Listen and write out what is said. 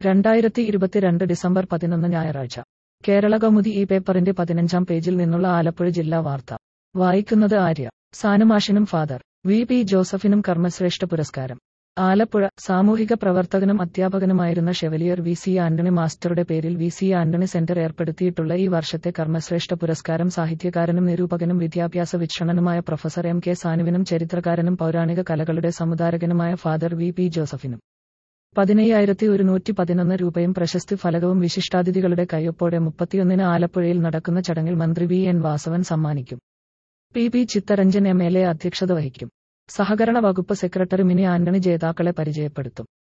രണ്ടായിരത്തി ഇരുപത്തിരണ്ട് ഡിസംബർ പതിനൊന്ന് ഞായറാഴ്ച കേരള കൗമുദി ഈ പേപ്പറിന്റെ പതിനഞ്ചാം പേജിൽ നിന്നുള്ള ആലപ്പുഴ ജില്ലാ വാർത്ത വായിക്കുന്നത് ആര്യ സാനുമാഷിനും ഫാദർ വി പി ജോസഫിനും കർമ്മശ്രേഷ്ഠ പുരസ്കാരം ആലപ്പുഴ സാമൂഹിക പ്രവർത്തകനും അധ്യാപകനുമായിരുന്ന ഷെവലിയർ വി സി ആന്റണി മാസ്റ്ററുടെ പേരിൽ വി സി ആന്റണി സെന്റർ ഏർപ്പെടുത്തിയിട്ടുള്ള ഈ വർഷത്തെ കർമ്മശ്രേഷ്ഠ പുരസ്കാരം സാഹിത്യകാരനും നിരൂപകനും വിദ്യാഭ്യാസ വീക്ഷണനുമായ പ്രൊഫസർ എം കെ സാനുവിനും ചരിത്രകാരനും പൗരാണിക കലകളുടെ സമുദാരകനുമായ ഫാദർ വി പി ജോസഫിനും പതിനയ്യായിരത്തി ഒരുന്നൂറ്റി പതിനൊന്ന് രൂപയും പ്രശസ്തി ഫലകവും വിശിഷ്ടാതിഥികളുടെ കയ്യൊപ്പോടെ മുപ്പത്തിയൊന്നിന് ആലപ്പുഴയിൽ നടക്കുന്ന ചടങ്ങിൽ മന്ത്രി വി എൻ വാസവൻ സമ്മാനിക്കും P P Chittaranjan M L A അധ്യക്ഷത വഹിക്കും സഹകരണ വകുപ്പ് സെക്രട്ടറി മിനി ആന്റണി ജേതാക്കളെ പരിചയപ്പെടുത്തും